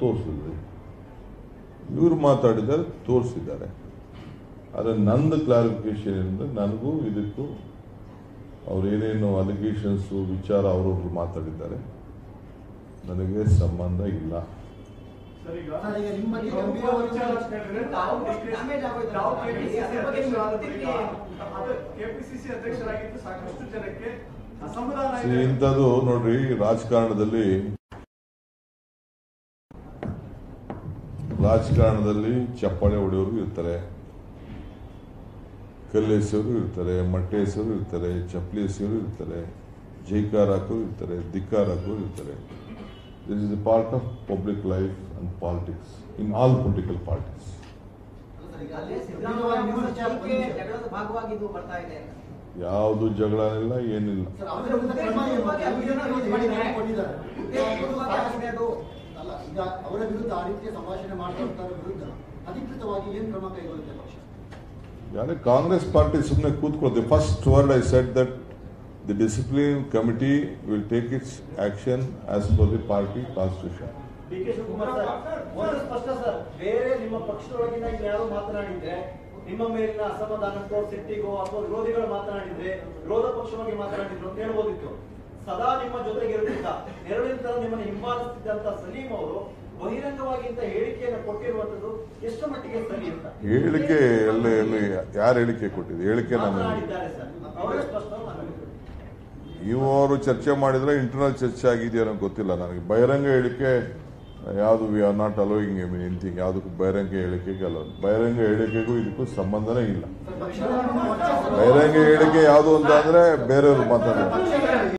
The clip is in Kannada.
ತೋರಿಸಿದ್ರಿ ಇವ್ರು ಮಾತಾಡಿದ್ದಾರೆ ತೋರಿಸಿದ್ದಾರೆ ಆದರೆ ನಂದು ಕ್ಲಾರಿಫಿಕೇಶನ್ ಏನಂದ್ರೆ ನನಗೂ ಇದಕ್ಕೂ ಅವ್ರೇನೇನು ಅಲಿಗೇಷನ್ಸು ವಿಚಾರ ಅವರೊಬ್ರು ಮಾತಾಡಿದ್ದಾರೆ ನನಗೆ ಸಂಬಂಧ ಇಲ್ಲ ಸರ್, ಈಗ ಸರ್, ಈಗ ನಿಮ್ಮ ಬಗ್ಗೆ ನೀವು ಗಂಭೀರವಾದ ವಿಚಾರ ಅಂತ ಹೇಳಿದ್ರೆ ತಾವು ತಾವು damage ಆಗೋಯ್ತು. ತಾವು KPCC ಅದ್ರ ಬಗ್ಗೆ ನಿಮ್ಮ ಅಧ್ಯಕ್ಷರಾದ ಪ್ರತಿಕ್ರಿಯೆ ಬಳಿಕ ಅದು ಕೆಪಿಸಿಸಿ ಅಧ್ಯಕ್ಷರಾಗಿದ್ದು ಸಾಕಷ್ಟು ಜನಕ್ಕೆ ಅಸಮಾಧಾನ See, ಇದೆ ಇಂಥದ್ದು ನೋಡ್ರಿ ರಾಜಕಾರಣದಲ್ಲಿ ರಾಜಕಾರಣದಲ್ಲಿ ಚಪ್ಪಾಳೆ ಹೊಡೆಯೋರು ಇರ್ತಾರೆ ಕಲ್ಲೆಸೆಯವರು ಇರ್ತಾರೆ ಮೊಟ್ಟೆ ಎಸೆಯವರು ಇರ್ತಾರೆ ಚಪ್ಪಲಿ ಎಸೆಯವರು ಇರ್ತಾರೆ ಜೈಕಾರ ಹಾಕೋರು ಇರ್ತಾರೆ ಧಿಕ್ಕಾರ ಹಾಕೋರು ಇರ್ತಾರೆ this is a part of public life and politics in all political parties ಅಲ್ಲಿ ಸಿದ್ದರಾಮಯ್ಯ ನಿಮ್ಮ ವಿಚಾರಕ್ಕೆ ಜಗಳದ ಭಾಗವಾಗಿ ಇದು ಬರ್ತಾ ಇದೆ ಯಾವುದು ಜಗಳನಿಲ್ಲ ಏನಿಲ್ಲ ಸರ್, ಅವರ ವಿರುದ್ಧ ಕ್ರಮ ಏನು? ಅಭಿವೃದ್ಧಿ ಮಾಡಿದ್ದಾರೆ, ಕೊಟ್ಟಿದ್ದಾರೆ. ಉದ್ದೇಶಪೂರ್ವಕವಾಗಿ ಅದು ಅಲ್ಲ ಈಗ ಅವರ ವಿರುದ್ಧ ಆ ರೀತಿಯ ಸಂಭಾಷಣೆ ಮಾಡ್ತಾ ವಿರುದ್ಧ ಅಧಿಕೃತವಾಗಿ ಏನ್ ಕ್ರಮ ಕೈಗೊಳ್ಳುತ್ತೆ ಪಕ್ಷ ಯಾರೇ ಕಾಂಗ್ರೆಸ್ ಪಾರ್ಟಿ ಸುಮ್ಮನೆ ಕೂತ್ಕೊಳ್ಳುತ್ತೆ first word I said that the discipline committee will take its action as per the party constitution D K Shivakumar sir ಒಂದು ಸ್ಪಷ್ಟ ಸರ್ ಬೇರೆ ನಿಮ್ಮ ಪಕ್ಷದೊಳಗಿನ ಯಾರು ಮಾತನಾಡಿದ್ರೆ ನಿಮ್ಮ ಮೇಲಿನ ಅಸಮಾಧಾನಕ್ಕೋ ಸಿಟ್ಟಿಗೋ ಅಥವಾ ವಿರೋಧಿಗಳು ಮಾತನಾಡಿದ್ರೆ ವಿರೋಧ ಪಕ್ಷವಾಗಿ ಮಾತನಾಡಿದ್ರು ಅಂತ ಹೇಳ್ಬೋದಿತ್ತು ಸದಾ ನಿಮ್ಮ ಜೊತೆಗೆ ಇರಲಿಲ್ಲ ನೆರಳಿನ ನಿಮ್ಮನ್ನು ಹಿಂಬಾಲಿಸ್ತಿದ್ದಂತ ಸಲೀಂ ಅವರು ಬಹಿರಂಗವಾಗಿ ಇಂತ ಹೇಳಿಕೆಯನ್ನು ಕೊಟ್ಟಿರುವಂತದ್ದು ಎಷ್ಟು ಮಟ್ಟಿಗೆ ಸರಿ ಅಂತ ಹೇಳಿಕೆ ಎಲ್ಲ ಎಲ್ಲಿ ಯಾರು ಹೇಳಿಕೆ ಕೊಟ್ಟಿದೆ ಹೇಳಿಕೆ ನಾನು ಮಾತನಾಡಿದ್ದಾರೆ ಸರ್ ಅವರೇ ಸ್ಪಷ್ಟವಾಗಿ ಮಾತನಾಡಿದ್ರು ಇವರು ಚರ್ಚೆ ಮಾಡಿದ್ರೆ ಇಂಟರ್ನಲ್ ಚರ್ಚೆ ಆಗಿದೆಯೋ ನನಗೆ ಗೊತ್ತಿಲ್ಲ ನನಗೆ ಬಹಿರಂಗ ಹೇಳಿಕೆ ಯಾವುದು we are not allowing I mean anything ಯಾವುದಕ್ಕೂ ಬಹಿರಂಗ ಹೇಳಿಕೆಗೆ ಅಲ್ಲ ಬಹಿರಂಗ ಹೇಳಿಕೆಗೂ ಇದಕ್ಕೂ ಸಂಬಂಧನೇ ಇಲ್ಲ ಸರ್, ಪಕ್ಷದ ಬಹಿರಂಗ ಹೇಳಿಕೆ ಯಾವುದು ಅಂತ ಅಂದ್ರೆ ಬೇರೆಯವರು ಮಾತಾಡೋದು ಪಕ್ಷದ